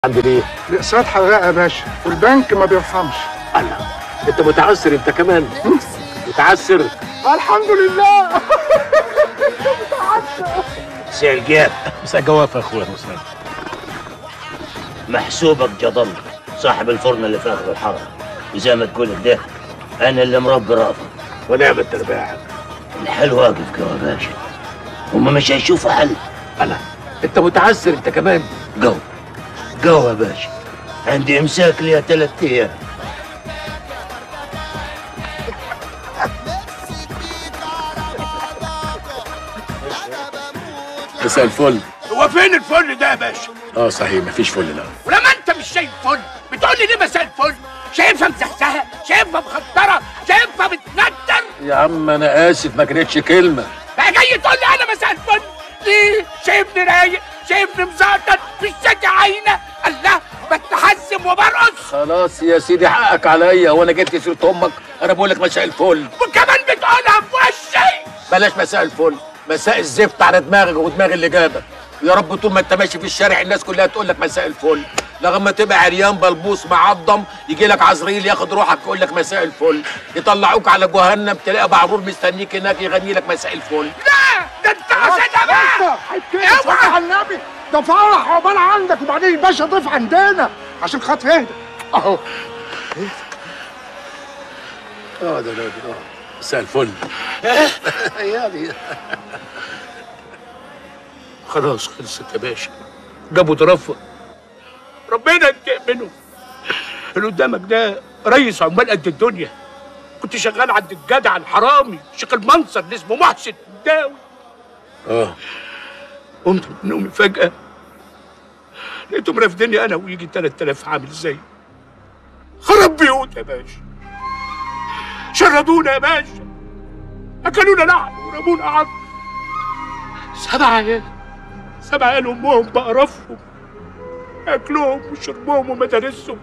عندي ليه؟ الاقساط حراقه يا باشا والبنك ما بيرحمش الله انت متعسر انت كمان متعسر الحمد لله سعر جاب مساء جواف يا اخويا مساء محسوبك جدل صاحب الفرن اللي في اخر الحاره وزي ما تقول ده انا اللي مربي رافض ونعم الترباع الحل واقف كده يا باشا هما مش هيشوفوا حل الله انت متعسر انت كمان جو جو يا باشا عندي امساك ليها ثلاث ايام مساء الفل هو فين الفل ده يا باشا؟ اه صحيح مفيش فل لا ولما انت مش شايف فل بتقول لي ليه مساء الفل؟ شايفها مزحزحه، شايفها مخدره، شايفها بتندر، يا عم انا اسف ما كانتش كلمه بقى جاي تقول لي انا مساء الفل؟ ليه؟ شايفني رايق، شايفني مزعطر، مش شاكي عينه، الله بتحزم وبرقص، خلاص يا سيدي حقك عليا وانا جبت سيره امك انا بقول لك مساء الفل وكمان بتقولها في وشي، بلاش مساء الفل مساء الزفت على دماغك ودماغ اللي جابك يا رب طول ما انت ماشي في الشارع الناس كلها تقول لك مساء الفل لغايه تبقى عريان بلبوس معضم يجي لك عزريل ياخد روحك يقول لك مساء الفل يطلعوك على جهنم تلاقي بعرور مستنيك هناك يغني لك مساء الفل لا ده انت عشان بقى، كده صلي اوعى على النبي ده فرح عقبال عندك وبعدين الباشا ضيف عندنا عشان خاطر اهدى اهو اه ده ده ده مساء الفل يعني خلاص خلصت يا باشا جابوا ترفه ربنا ينتقم منهم اللي قدامك ده رئيس عمال قد الدنيا كنت شغال عند الجدع الحرامي شيخ المنصر اللي اسمه محسن الداوي اه قمت من نومي فجأة لقيتهم رافديني أنا ويجي 3000 عامل زي خرب بيوت يا باشا شردونا يا باشا أكلونا لحم ورمونا عظم سبع عيال سبع عيال أمهم بقرفهم أكلهم وشربهم ومدارسهم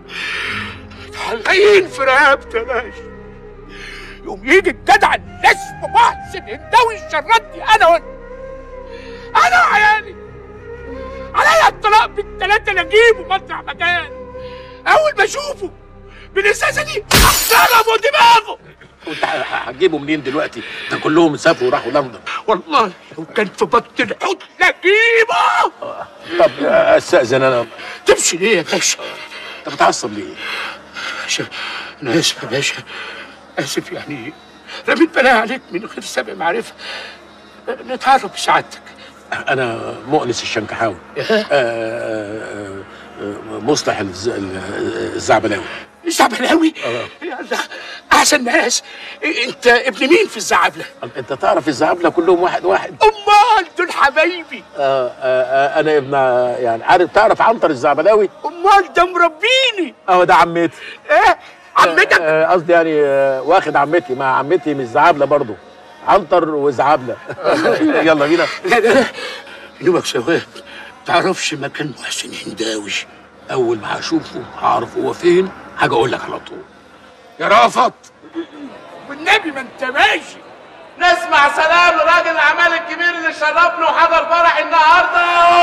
متعلقين في رقبتي يا باشا يوم يجي الجدع اللي اسمه محسن الداوي يشردني أنا وأنت انا وعيالي عليا الطلاق بالثلاثه اللي اجيبه مطرح مكان اول ما اشوفه بالازازه دي ضربوا دماغه وانت هتجيبه منين دلوقتي؟ ده كلهم سافروا وراحوا لندن والله لو كان في بطن الحوت لاجيبه طب استاذن انا تمشي ليه يا باشا انت متعصب ليه؟ باشا انا اسف يا باشا اسف يعني رميت بلاها عليك من غير سابق معرفه نتعرف بسعادتك انا مؤنس الشنكحاوي آه، آه، آه، مصلح الز- ال- الزعبلاوي الزعبلاوي يلا احسن ناس انت ابن مين في الزعبله انت تعرف الزعبله كلهم واحد واحد امال دول حبايبي آه، آه، آه، انا ابن يعني عارف تعرف عنتر الزعبلاوي امال ده مربيني اهو ده عمتي ايه عمتك آه، قصدي يعني آه، واخد عمتي مع عمتي من الزعابله برضو عنتر وزعابله يلا بينا لا لا لا يومك ثواب تعرفش مكان محسن هنداوي اول ما هشوفه هعرف هو فين حاجه اقول لك على طول يا رافض والنبي ما انت ماشي نسمع سلام لراجل الاعمال الكبير اللي شرفنا وحضر فرح النهارده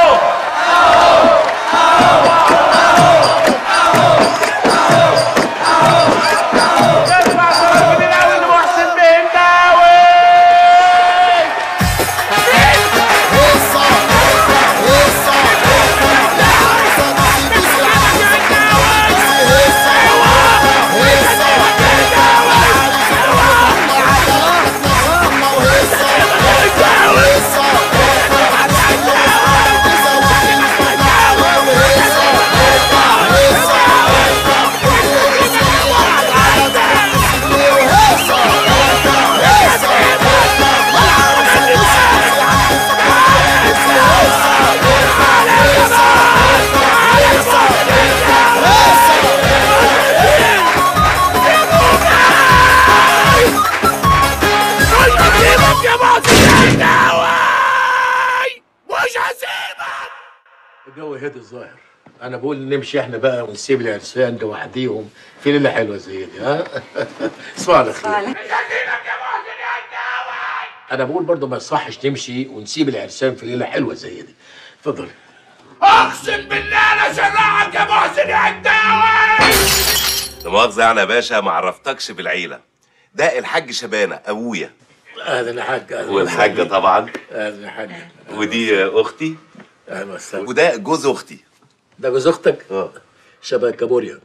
اهو نسمع سلام كبير قوي لمحسن بهنداوي هسيبك يا محسن هنداوي مش هسيبك الجو هدي الظاهر انا بقول نمشي احنا بقى ونسيب العرسان لوحديهم في ليله حلوه زي دي ها اسمع على خير مش هسيبك يا محسن هنداوي انا بقول برضو ما يصحش نمشي ونسيب العرسان في ليله حلوه زي دي اتفضل اقسم بالله انا شرعك يا محسن يا عداوي لا مؤاخذة يعني يا باشا ما عرفتكش بالعيلة ده الحاج شبانة أبويا اهلا يا حاج أهلاً والحاجة طبعا اهلا يا حاج ودي أختي اهلا وسهلا وده جوز أختي ده جوز اختك اه شبه كابوريا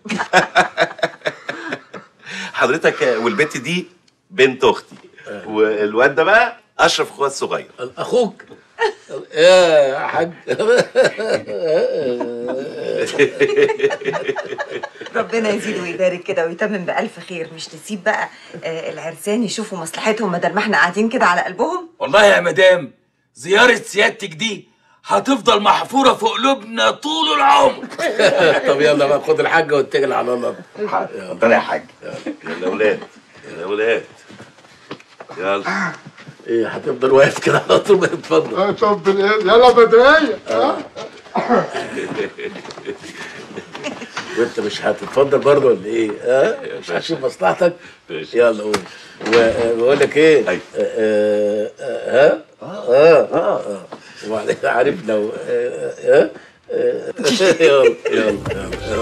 حضرتك والبنت دي بنت أختي والواد ده بقى أشرف أخويا الصغير اخوك يا حاج ربنا يزيد ويبارك كده ويتمم بألف خير مش تسيب بقى آه، العرسان يشوفوا مصلحتهم بدل ما احنا قاعدين كده على قلبهم والله يا مدام زيارة سيادتك دي هتفضل محفورة في قلوبنا طول العمر طب يلا بقى خد الحاجه واتكل على الله اتفضل يا حاج يلا يا ولاد يلا يا ولاد يلا ايه هتفضل واقف كده على طول ما تتفضل آه، طب بالإيه؟ يلا بدرية ها وانت مش هتتفضل برضه ولا ايه؟ ها؟ مش هتشوف مصلحتك؟ ماشي. يلا قول وبقول لك ايه؟ أيوة. آه، آه، ها؟ اه اه وبعدين عارف لو آه، ها؟ آه، يلا يلا يلا يلا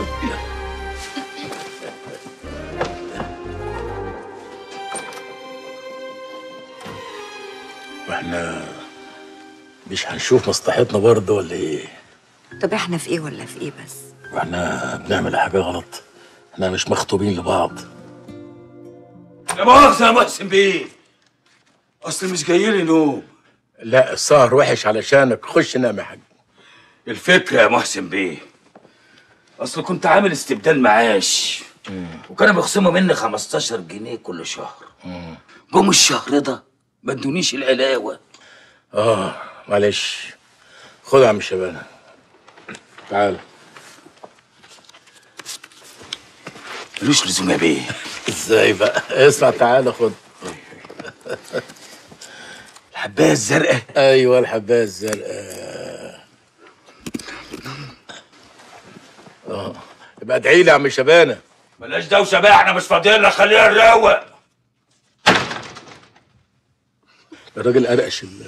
واحنا مش هنشوف مصلحتنا برضه ولا ايه؟ طب احنا في ايه ولا في ايه بس واحنا بنعمل حاجة غلط احنا مش مخطوبين لبعض لا مؤاخذة يا محسن بيه اصل مش جاي لي نوم لا السهر وحش علشانك خش نام يا حاج الفكرة يا محسن بيه اصل كنت عامل استبدال معاش وكانوا بيخصموا مني 15 جنيه كل شهر جم الشهر ده ما ادونيش العلاوة اه معلش خد يا عم شبانة تعال ملوش لزوم يا بيه ازاي بقى اسمع تعال خد الحباية الزرقاء ايوه الحبايه الزرقاء اه يبقى ادعي لي يا عم شبانه بلاش دوشة بقى احنا مش فاضيين لك خلينا نروق الراجل قرقش ال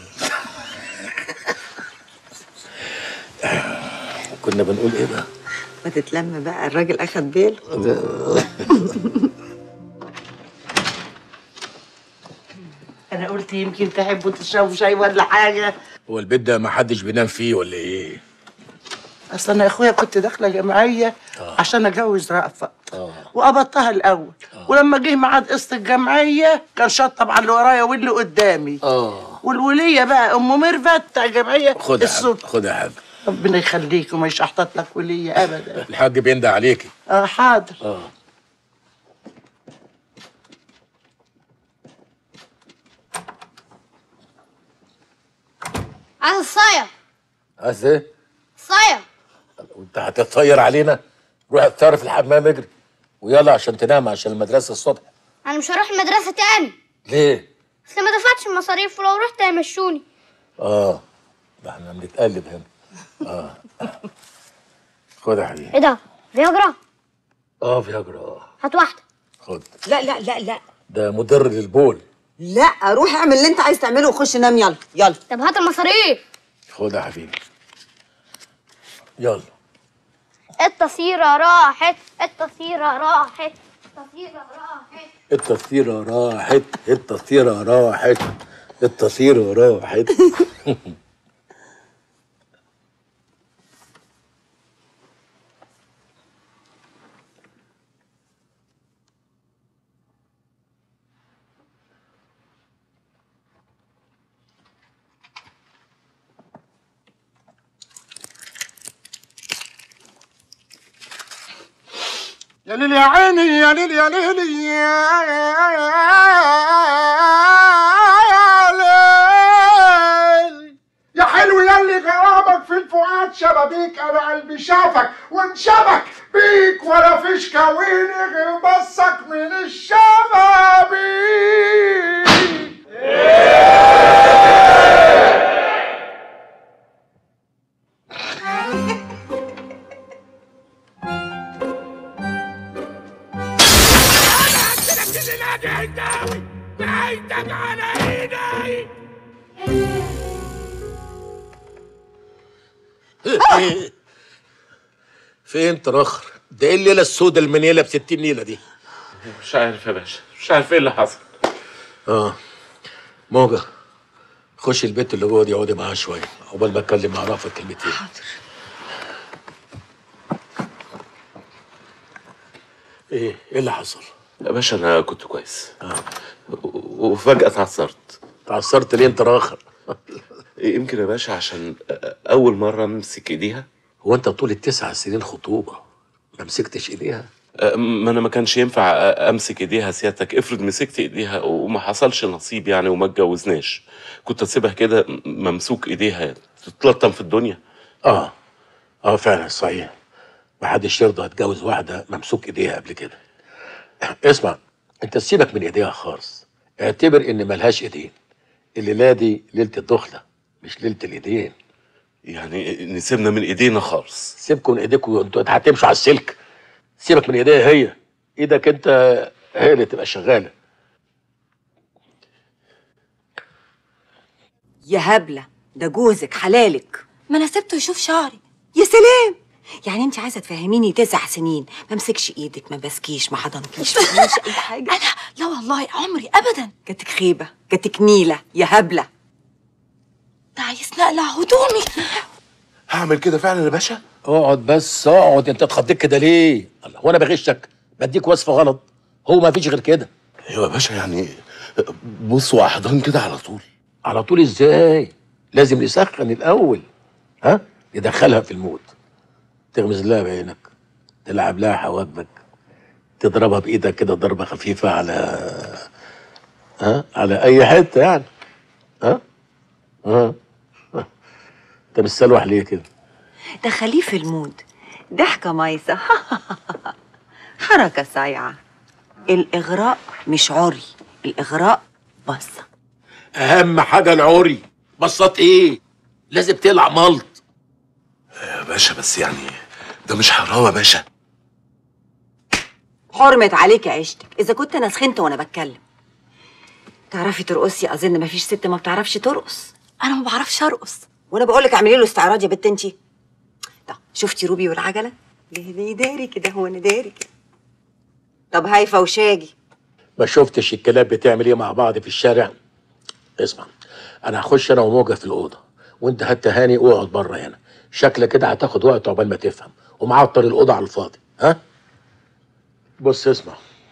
كنا بنقول ايه بقى؟ ما تتلم بقى الراجل اخد باله انا قلت يمكن تحبوا تشربوا شاي ولا حاجه هو البيت ده ما حدش بينام فيه ولا ايه؟ اصل انا يا اخويا كنت داخله جمعيه عشان اتجوز رأفت وقبضتها الاول ولما جه ميعاد قسط الجمعيه كان شطب على اللي ورايا واللي قدامي اه والوليه بقى ام ميرفت بتاع الجمعيه خد يا حاج الصوت خد يا حاج ربنا يخليك وما يشحطط لك وليه ابدا الحاج بيندى عليكي اه حاضر اه عايز الصايع عايز ايه؟ صايع وانت هتتطير علينا؟ روح اتصرف في الحمام اجري ويلا عشان تنام عشان المدرسه الصبح انا مش هروح المدرسه تاني ليه؟ اصل ما دفعتش المصاريف ولو رحت هيمشوني اه ده احنا بنتقلب هنا اه خد يا حبيبي ايه ده فياجرا اه فياجرا اه هات واحده خد لا لا لا لا ده مضر للبول لا روح اعمل اللي انت عايز تعمله وخش نام يلا يلا طب هات المصاريف خد يا حبيبي يلا التصيرة راحت التصيرة راحت التصيرة راحت التصيرة راحت التصيرة راحت التصيرة راحت يا ليل يا عيني يا ليل يا ليل يا ليل يا حلو يلي غرامك في الفؤاد شبابيك انا قلبي شافك وانشبك بيك ولا فيش كويني غير بصك من الشبابيك بعيدك على ايدي فين تراخر ده ايه الليله السوداء المنيله ب 60 نيله دي مش عارف يا باشا مش عارف ايه اللي حصل اه موجة خش البيت اللي جوه دي اقعدي معاها شويه عقبال ما اتكلم مع رافض كلمتين حاضر ايه ايه اللي حصل؟ يا باشا انا كنت كويس و- وفجأة اتعثرت اتعثرت ليه انت راخر؟ يمكن يا باشا عشان اول مرة امسك ايديها هو انت طول التسع سنين خطوبه ما مسكتش ايديها؟ أه، ما انا ما كانش ينفع أ- امسك ايديها سيادتك افرض مسكت ايديها وما حصلش نصيب يعني وما اتجوزناش كنت اسيبها كده م- ممسوك ايديها تتلطم في الدنيا اه اه فعلا صحيح ما حدش يرضى يتجوز واحده ممسوك ايديها قبل كده اسمع انت سيبك من ايديها خالص اعتبر ان ملهاش ايدين الليله دي ليله الدخله مش ليله الايدين يعني نسيبنا من ايدينا خالص سيبكم من ايديكم انتوا هتمشوا على السلك سيبك من ايديها هي ايدك انت هي اللي تبقى شغاله يا هبله ده جوزك حلالك ما انا سبته يشوف شعري يا سلام يعني انت عايزه تفهميني تسع سنين ما امسكش ايدك ما بسكيش ما حضنكيش ما بعملش اي حاجه انا لا والله عمري ابدا جاتك خيبه جاتك نيله يا هبله ده عايز نقلع هدومي هعمل كده فعلا يا باشا اقعد بس اقعد انت اتخضيت كده ليه؟ الله هو انا بغشك بديك وصفه غلط هو ما فيش غير كده ايوه يا باشا يعني بص واحضان كده على طول على طول ازاي؟ لازم نسخن الاول ها؟ ندخلها في المود تغمز لها بعينك تلعب لها حواجبك تضربها بايدك كده ضربه خفيفه على ها؟ على اي حته يعني ها؟ ها؟ انت مستلوح ليه كده؟ دخليه في المود ضحكه مايسه حركه صايعه الاغراء مش عري الاغراء بصه اهم حاجه العري بصات ايه؟ لازم تلعب ملط يا باشا بس يعني ده مش حرام يا باشا حرمت عليك عيشتك اذا كنت انا سخنت وانا بتكلم تعرفي ترقصي اظن مفيش ست ما بتعرفش ترقص انا ما بعرفش ارقص وانا بقول لك اعملي له استعراض يا بنت انتي طب شفتي روبي والعجله ليه ليه داري كده هو انا داري كده طب هايفه وشاجي ما شفتش الكلاب بتعمل ايه مع بعض في الشارع اسمع انا هخش انا وموجه في الاوضه وانت هات هاني واقعد بره هنا شكلك كده هتاخد وقت عقبال ما تفهم ومعطل الاوضه على الفاضي ها بص اسمع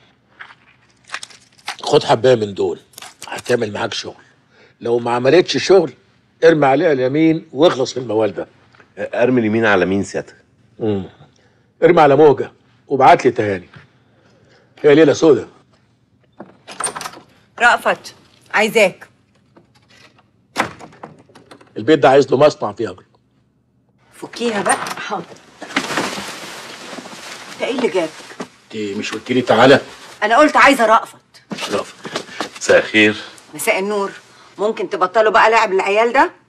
خد حبايه من دول هتعمل معاك شغل لو ما عملتش شغل ارمي عليها اليمين واخلص من الموال ده ارمي اليمين على مين سيادتك امم ارمي على موجه وابعت لي تهاني هي ليله سودة رأفت عايزاك البيت ده عايز له مصنع فيه اجر فكيها بقى حاضر ده ايه اللي جابك انت مش قلت لي تعالى انا قلت عايزه رأفت رافض مساء الخير مساء النور ممكن تبطلوا بقى لعب العيال ده